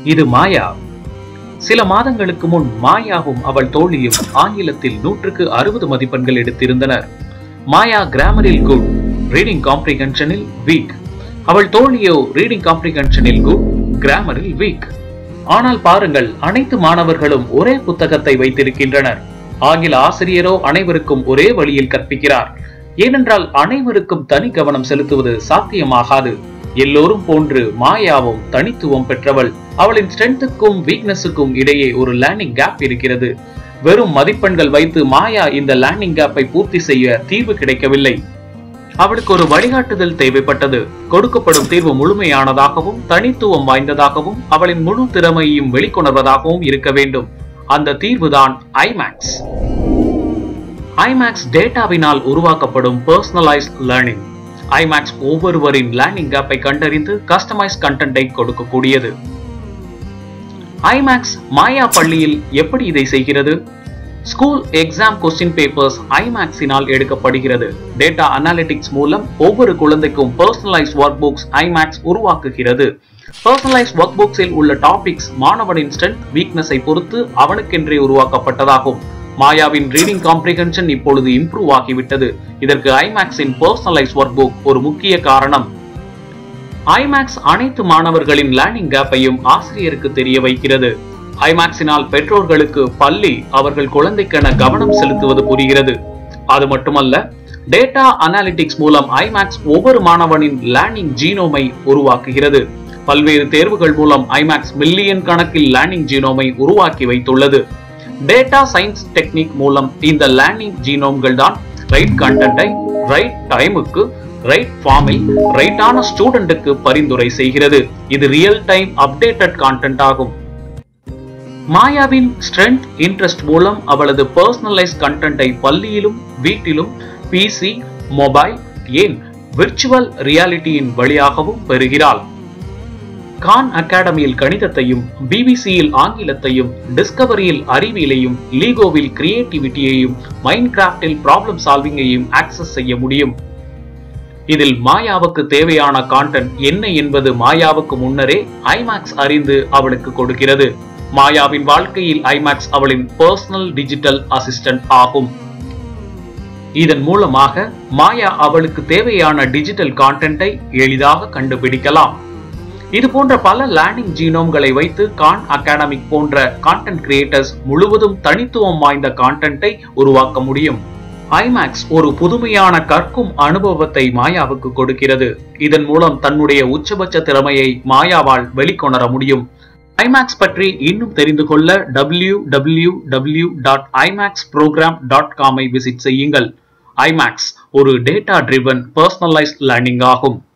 இது மாயா சில மாதங்களுக்கு முன் மாயாவும் அவள் தோழியும் ஆங்கிலத்தில் நூற்றுக்கு அறுபது மதிப்பெண்கள் எடுத்திருந்தனர் மாயா கிராமரில் குட் ரீடிங் காம்ப்ரிஹென்ஷனில் வீக் அவள் தோழியோ ரீடிங் காம்ப்ரிஹென்ஷனில் குட் கிராமரில் வீக் ஆனால் பாருங்கள் அனைத்து மாணவர்களும் ஒரே புத்தகத்தை வைத்திருக்கின்றனர் ஆங்கில ஆசிரியரோ அனைவருக்கும் ஒரே வழியில் கற்பிக்கிறார் ஏனென்றால் அனைவருக்கும் தனி கவனம் செலுத்துவது சாத்தியமாகாது எல்லோரும் போன்று மாயாவும் தனித்துவம் பெற்றவள் அவளின் ஸ்ட்ரென்த்துக்கும் வீக்னஸுக்கும் இடையே ஒரு லேர்னிங் கேப் இருக்கிறது வெறும் மதிப்பெண்கள் வைத்து மாயா இந்த லேர்னிங் கேப்பை பூர்த்தி செய்ய தீர்வு கிடைக்கவில்லை அவளுக்கு ஒரு வழிகாட்டுதல் தேவைப்பட்டது கொடுக்கப்படும் தீர்வு முழுமையானதாகவும் தனித்துவம் வாய்ந்ததாகவும் அவளின் முழு திறமையையும் வெளிக்கொணர்வதாகவும் இருக்க வேண்டும் அந்த தீர்வுதான் ஐமேக்ஸ் ஐமேக்ஸ் டேட்டாவினால் உருவாக்கப்படும் பர்சனலைஸ்ட் லேர்னிங் ஐமேக்ஸ் ஒவ்வொருவரின் லேர்னிங் கேப்பை கண்டறிந்து கஸ்டமைஸ் கண்டென்ட்டை கொடுக்கக்கூடியது ஐமேக்ஸ் மாயா பள்ளியில் எப்படி இதை செய்கிறது ஸ்கூல் எக்ஸாம் கொஸ்டின் பேப்பர்ஸ் ஐமேக்ஸினால் எடுக்கப்படுகிறது டேட்டா அனாலிட்டிக்ஸ் மூலம் ஒவ்வொரு குழந்தைக்கும் பர்சனலைஸ் ஒர்க் புக்ஸ் ஐமேக்ஸ் உருவாக்குகிறது பர்சனலைஸ் ஒர்க் புக்ஸில் உள்ள டாபிக்ஸ் மாணவனின் ஸ்ட்ரென்த் வீக்னஸை பொறுத்து அவனுக்கென்றே உருவாக்கப்பட்டதாகும் மாயாவின் ரீடிங் காம்ப்ரிஹென்ஷன் இப்பொழுது இம்ப்ரூவ் ஆகிவிட்டது இதற்கு ஐமேக்ஸின் பர்சனலைஸ் ஒர்க் புக் ஒரு முக்கிய காரணம் ஐமேக்ஸ் அனைத்து மாணவர்களின் லேர்னிங் கேப்பையும் ஆசிரியருக்கு தெரிய வைக்கிறது ஐமேக்ஸினால் பெற்றோர்களுக்கு பள்ளி அவர்கள் குழந்தைக்கென கவனம் செலுத்துவது புரிகிறது அது மட்டுமல்ல டேட்டா அனாலிட்டிக்ஸ் மூலம் ஐமேக்ஸ் ஒவ்வொரு மாணவனின் லேர்னிங் ஜீனோமை உருவாக்குகிறது பல்வேறு தேர்வுகள் மூலம் ஐமேக்ஸ் மில்லியன் கணக்கில் லேர்னிங் ஜீனோமை உருவாக்கி வைத்துள்ளது டேட்டா சயின்ஸ் டெக்னிக் மூலம் இந்த லேர்னிங் ஜீனோம்கள் தான் ரைட் கண்டென்ட்டை ரைட் டைமுக்கு ரைட் ஃபார்மில் ரைட்டான ஸ்டூடெண்ட்டுக்கு பரிந்துரை செய்கிறது இது ரியல் டைம் அப்டேட்டட் கான்டென்ட் ஆகும் மாயாவின் ஸ்ட்ரென்த் இன்ட்ரெஸ்ட் மூலம் அவளது பர்சனலைஸ் கண்டென்ட்டை பள்ளியிலும் வீட்டிலும் பிசி மொபைல் ஏன் விர்ச்சுவல் ரியாலிட்டியின் வழியாகவும் பெறுகிறாள் கான் அகாடமியில் கணிதத்தையும் பிபிசியில் ஆங்கிலத்தையும் டிஸ்கவரியில் அறிவியலையும் லீகோவில் கிரியேட்டிவிட்டியையும் மைண்ட் கிராஃப்டில் ப்ராப்ளம் சால்விங்கையும் ஆக்சஸ் செய்ய முடியும் இதில் மாயாவுக்கு தேவையான கான்டென்ட் என்ன என்பது மாயாவுக்கு முன்னரே ஐமேக்ஸ் அறிந்து அவளுக்கு கொடுக்கிறது மாயாவின் வாழ்க்கையில் ஐமேக்ஸ் அவளின் பர்சனல் டிஜிட்டல் அசிஸ்டன்ட் ஆகும் இதன் மூலமாக மாயா அவளுக்கு தேவையான டிஜிட்டல் கான்டென்ட்டை எளிதாக கண்டுபிடிக்கலாம் இது போன்ற பல லேர்னிங் ஜீனோம்களை வைத்து கான் அகாடமிக் போன்ற கான்டென்ட் கிரியேட்டர்ஸ் முழுவதும் தனித்துவம் வாய்ந்த கான்டென்ட்டை உருவாக்க முடியும் ஐமேக்ஸ் ஒரு புதுமையான கற்கும் அனுபவத்தை மாயாவுக்கு கொடுக்கிறது இதன் மூலம் தன்னுடைய உச்சபட்ச திறமையை மாயாவால் வெளிக்கொணர முடியும் ஐமேக்ஸ் பற்றி இன்னும் தெரிந்து கொள்ள W W W dot iMax program dot காமை விசிட் செய்யுங்கள் ஐமேக்ஸ் ஒரு டேட்டா ட்ரிவன் பர்சனலைஸ்ட் லேர்னிங் ஆகும்